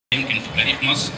يمكن في تاريخ مصر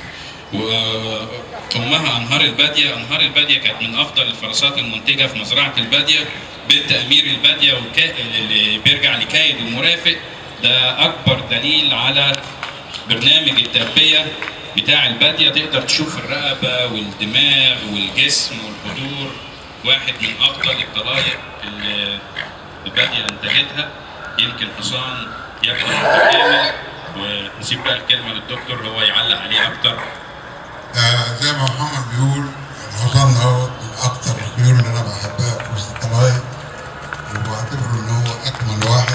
وأمها أنهار البادية أنهار البادية كانت من أفضل الفرسات المنتجة في مزرعة البادية بنت أمير البادية وكا... اللي بيرجع لكايد ومرافق ده أكبر دليل على برنامج التربية بتاع البادية تقدر تشوف الرقبة والدماغ والجسم والبذور واحد من أفضل الطلايق اللي البادية أنتجتها يمكن حصان يبقى متكامل ونسيب بقى الكلمة للدكتور هو يعلق عليه أكتر آه زي ما محمد بيقول الحصان هو من اكتر الخيول اللي انا بحبها في وسط الطلايق وبعتبره ان هو اكمل واحد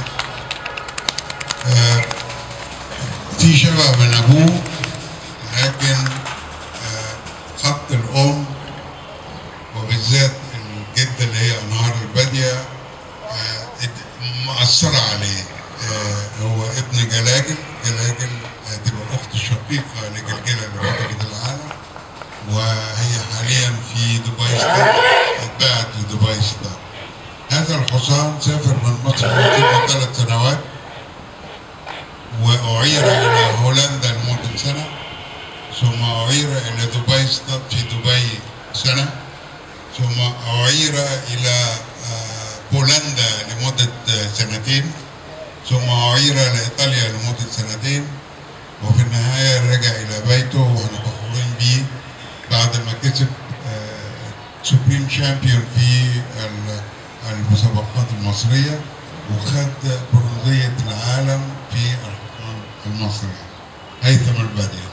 آه في شبه من ابوه لكن آه خط الام وبالذات الجده اللي هي انهار الباديه آه مأثرة عليه آه هو ابن جلاجل جلاجل آه تبقى اخت الشقيقه لجلجله اللي بطلت العالم وهي حاليا في دبي ستار اتباعت لدبي ستار هذا الحصان سافر من مصر تقريبا ثلاث سنوات وأعير إلى هولندا لمدة سنة ثم أعير إلى دبي ستار في دبي سنة ثم أعير إلى بولندا لمدة سنتين ثم أعير لإيطاليا لمدة سنتين وفي النهاية رجع إلى بيته وإحنا فخورين بيه بعد ما كسب سوبريم شامبيون في المسابقات المصرية وخد برونزية العالم في الحصان المصري هيثم البادية